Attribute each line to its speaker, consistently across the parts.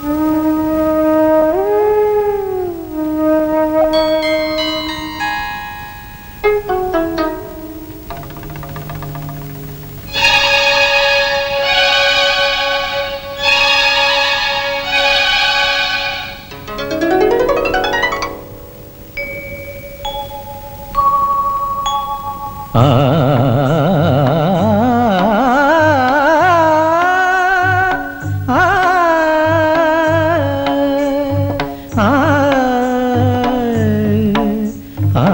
Speaker 1: ആ ആ ആ ആ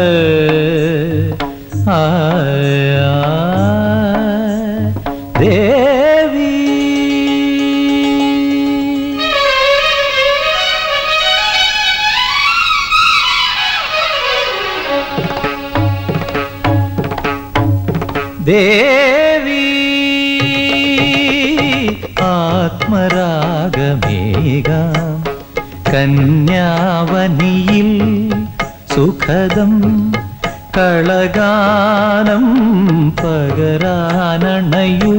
Speaker 1: ദേവി ദേവി ആത്മരാഗമേക കന്യാവനിയിൽ സുഖദം കളഗാനം പകരാനണയു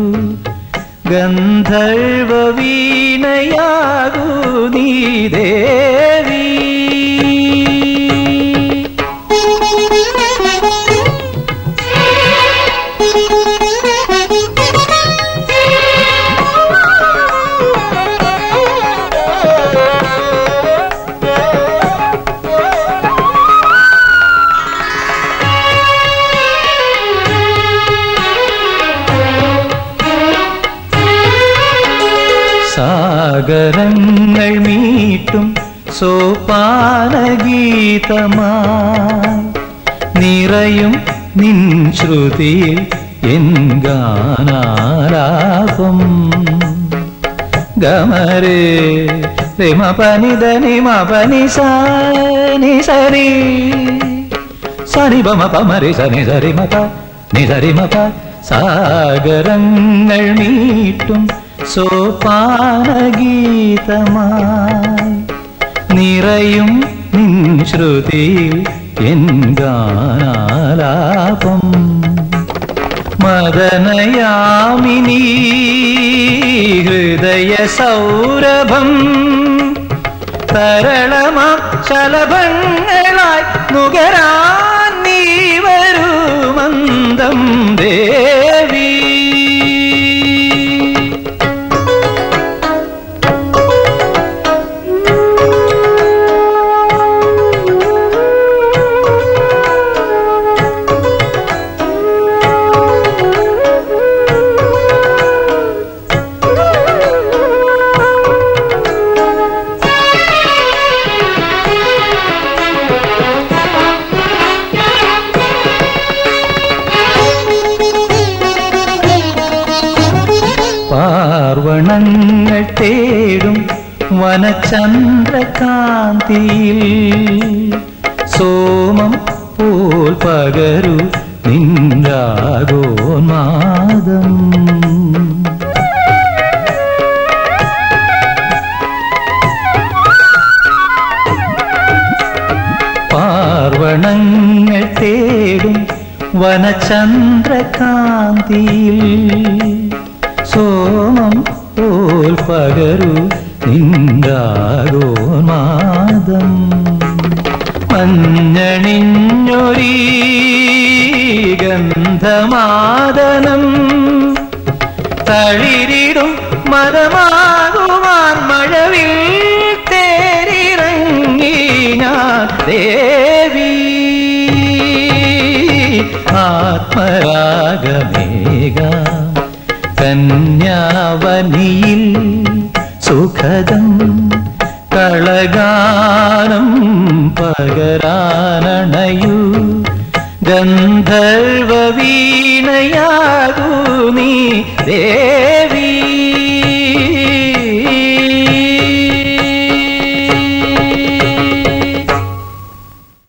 Speaker 1: ഗന്ധർവ വീണയാകൂ നീ ദേവി സാഗരങ്ങൾ മീട്ടും സോപാനഗീതമായി നിറയും നിൻ ശ്രുതിയിൽ എൻ ഗാനാലാപം ഗമരേ റിമ പനിത നിമ പനി സനി സരി സനി ബമ പമരി സനി സരി മപ നി സരി മപ സാഗരങ്ങൾ മീട്ടും സോപാനഗീതമായി നിറയും നിൻ ശ്രുതിയിൽ എൻ ഗാനാലാപം മദനയാമിനി ഹൃദയ സൗരഭം തരളമാ ശലഭങ്ങളായി നുകരാൻ നീ വരൂ മന്ദം ദേവി പാർവണങ്ങൾ തേടും വനചന്ദ്രകാന്തിയിൽ സോമം പോൽ പകരു നിന്ദാഗോന്മാദം പാർവണങ്ങൾ തേടും വനചന്ദ്രകാന്തിയിൽ സോമം പോൽ പകരു നിന്ദാഗോന്മാദം മഞ്ഞണിഞ്ഞൊരീ ഗന്ധമാദനം തളിരിടും മതമാകുവാൻ മഴവിൽ തേരിറങ്ങി ഞാൻ ദേവി ആത്മരാഗമേക കന്യാവനിയിൽ സുഖദം കളഗാനം പകരാനണയു ഗന്ധർവ വീണയാകൂ നീ ദേവി